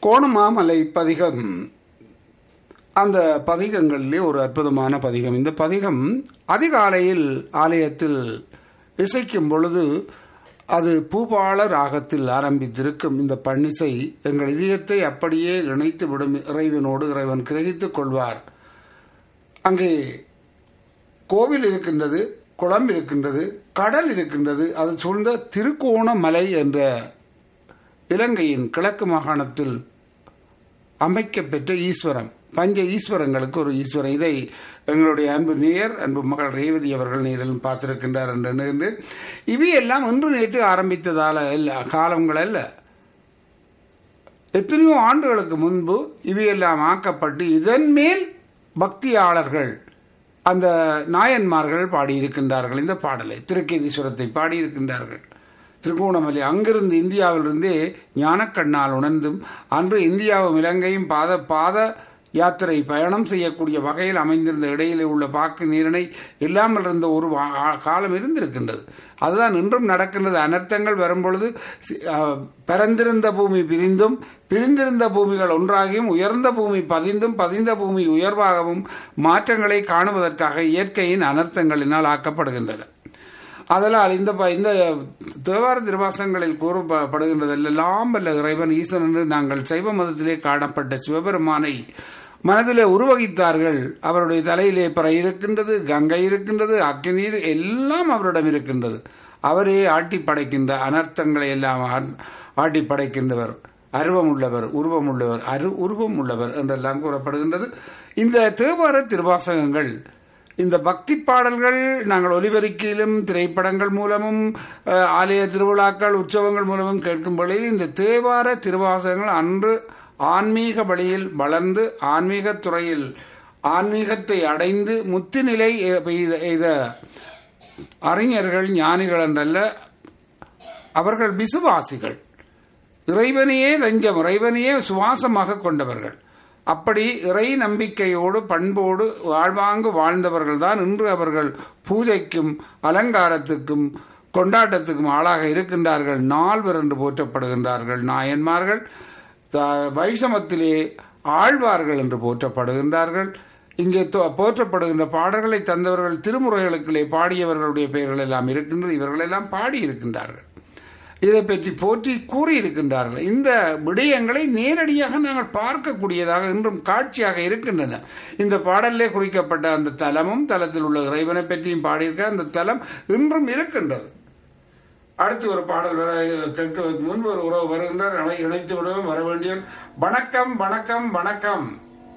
கோணமாமலை பதிகம் அந்த பதிகங்களிலே ஒரு அற்புதமான பதிகம் இந்த பதிகம் அதிகாலையில் ஆலயத்தில் இசைக்கும் பொழுது அது பூபால ராகத்தில் ஆரம்பித்திருக்கும் இந்த பன்னிசை எங்கள் இதயத்தை அப்படியே இணைத்து விடும் இறைவனோடு இறைவன் கிரகித்துக் கொள்வார் அங்கே கோவில் இருக்கின்றது குளம் இருக்கின்றது கடல் இருக்கின்றது அது சூழ்ந்த திருக்கோணமலை என்ற இலங்கையின் கிழக்கு மாகாணத்தில் அமைக்கப்பெற்ற ஈஸ்வரம் பஞ்ச ஈஸ்வரங்களுக்கு ஒரு ஈஸ்வரன் இதை எங்களுடைய அன்பு நேயர் அன்பு மகள் ரேவதி அவர்கள் நேரிலும் பார்த்திருக்கின்றார் என்று எண்ணுகின்றேன் இவையெல்லாம் இன்று நேற்று ஆரம்பித்ததால அல்ல காலங்கள் அல்ல எத்தனையோ ஆண்டுகளுக்கு முன்பு இவையெல்லாம் ஆக்கப்பட்டு இதன் மேல் பக்தியாளர்கள் அந்த நாயன்மார்கள் பாடியிருக்கின்றார்கள் இந்த பாடலை திருக்கேதீஸ்வரத்தை பாடியிருக்கின்றார்கள் திருகோணமலை அங்கிருந்து இந்தியாவிலிருந்தே ஞானக்கண்ணால் உணர்ந்தும் அன்று இந்தியாவும் இலங்கையும் பாத பாத யாத்திரை பயணம் செய்யக்கூடிய வகையில் அமைந்திருந்த இடையிலே உள்ள பாக்கு நீரினை இல்லாமல் இருந்த ஒரு காலம் இருந்திருக்கின்றது அதுதான் இன்றும் நடக்கின்றது அனர்த்தங்கள் வரும்பொழுது பரந்திருந்த பூமி பிரிந்தும் பிரிந்திருந்த பூமிகள் ஒன்றாகியும் உயர்ந்த பூமி பதிந்தும் பதிந்த பூமி உயர்வாகவும் மாற்றங்களை காணுவதற்காக இயற்கையின் அனர்த்தங்களினால் ஆக்கப்படுகின்றன அதனால் இந்த இந்த தேவார திருவாசங்களில் கூறப்படுகின்றதெல்லாம் வல்ல இறைவன் ஈசன் என்று நாங்கள் சைவ மதத்திலே காணப்பட்ட சிவபெருமானை மனதிலே உருவகித்தார்கள் அவருடைய தலையிலே பிற இருக்கின்றது கங்கை இருக்கின்றது அக்னீர் எல்லாம் அவரிடம் இருக்கின்றது அவரே ஆட்டி படைக்கின்ற அனர்த்தங்களை எல்லாம் ஆட்டி படைக்கின்றவர் அருவம் உள்ளவர் உருவம் உள்ளவர் அரு உருவம் உள்ளவர் என்றெல்லாம் கூறப்படுகின்றது இந்த தேவார திருவாசகங்கள் இந்த பக்தி பாடல்கள் நாங்கள் ஒலிபெருக்கியிலும் திரைப்படங்கள் மூலமும் ஆலய திருவிழாக்கள் உற்சவங்கள் மூலமும் கேட்கும் வழியில் இந்த தேவார திருவாசகங்கள் அன்று ஆன்மீக வழியில் வளர்ந்து ஆன்மீக துறையில் ஆன்மீகத்தை அடைந்து முத்துநிலை எய்த அறிஞர்கள் ஞானிகள் என்றல்ல அவர்கள் விசுவாசிகள் இறைவனையே தஞ்சம் இறைவனையே சுவாசமாக கொண்டவர்கள் அப்படி இறை நம்பிக்கையோடு பண்போடு வாழ்வாங்கு வாழ்ந்தவர்கள் தான் இன்று அவர்கள் பூஜைக்கும் அலங்காரத்துக்கும் கொண்டாட்டத்துக்கும் ஆளாக இருக்கின்றார்கள் நால்வர் என்று போற்றப்படுகின்றார்கள் நாயன்மார்கள் வைஷமத்திலே ஆழ்வார்கள் என்று போற்றப்படுகின்றார்கள் இங்கே போற்றப்படுகின்ற பாடல்களை தந்தவர்கள் திருமுறைகளுக்குள்ளே பாடியவர்களுடைய பெயர்கள் எல்லாம் இருக்கின்றது இவர்களெல்லாம் பாடியிருக்கின்றார்கள் இதை பற்றி போற்றி கூறியிருக்கின்றார்கள் இந்த விடயங்களை நேரடியாக நாங்கள் பார்க்கக்கூடியதாக இன்றும் காட்சியாக இருக்கின்றன இந்த பாடலிலே குறிக்கப்பட்ட அந்த தலமும் தலத்தில் உள்ள இறைவனை பற்றியும் பாடியிருக்க அந்த தலம் இன்றும் இருக்கின்றது அடுத்து ஒரு பாடல் வர கேட்க முன்பு ஒரு உறவு வருகின்றார் அலை இணைத்து விடுவோம் வர வேண்டிய வணக்கம் வணக்கம் வணக்கம்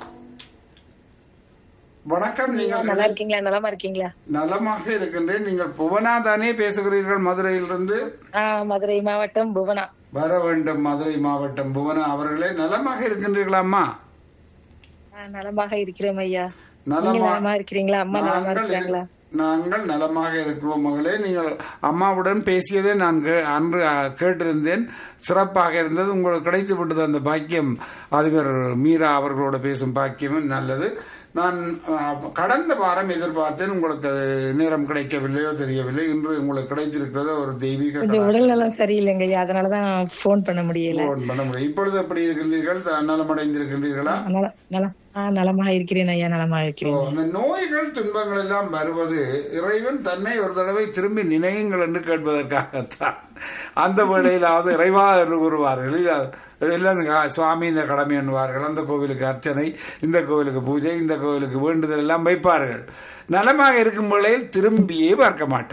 வணக்கம் நீங்கள் நல்லா இருக்கீங்களா நலமா இருக்கீங்களா நலமாக இருக்கின்றேன் நீங்கள் புவனா தானே பேசுகிறீர்கள் மதுரையிலிருந்து மதுரை மாவட்டம் புவனா வர வேண்டும் மதுரை மாவட்டம் புவனா அவர்களே நலமாக இருக்கின்றீர்களாம்மா நலமாக இருக்கிறோம் ஐயா நலமா நலமா இருக்கிறீங்களா அம்மா நலமா இருக்கிறாங்களா நாங்கள் நலமாக இருக்கிறோம் மகளே நீங்கள் அம்மாவுடன் பேசியதை நான் அன்று கேட்டிருந்தேன் சிறப்பாக இருந்தது உங்களுக்கு கிடைத்து விட்டது அந்த பாக்கியம் அதிபர் மீரா அவர்களோட பேசும் பாக்கியமும் நல்லது நான் கடந்த வாரம் எதிர்பார்த்தேன் உங்களுக்கு அது நேரம் கிடைக்கவில்லையோ தெரியவில்லை இன்று உங்களுக்கு கிடைத்திருக்கிறது ஒரு தெய்வீக உடல் நலம் சரியில்லைங்க ஐயா அதனாலதான் போன் பண்ண முடியல போன் பண்ண முடியும் இப்பொழுது எப்படி இருக்கின்றீர்கள் நலமடைந்திருக்கின்றீர்களா நலமாக இருக்கிறேன் ஐயா நலமாக இருக்கிறேன் அந்த நோய்கள் துன்பங்கள் எல்லாம் வருவது இறைவன் தன்னை ஒரு தடவை திரும்பி நினையுங்கள் என்று கேட்பதற்காகத்தான் அந்த வேளையிலாவது இறைவா என்று கூறுவார்கள் எல்லாம் சுவாமி இந்த கடமை எண்ணுவார்கள் அந்த கோவிலுக்கு அர்ச்சனை இந்த கோவிலுக்கு பூஜை இந்த கோவிலுக்கு வேண்டுதல் எல்லாம் வைப்பார்கள் நலமாக இருக்கும் வேளையில் திரும்பியே பார்க்க மாட்டார்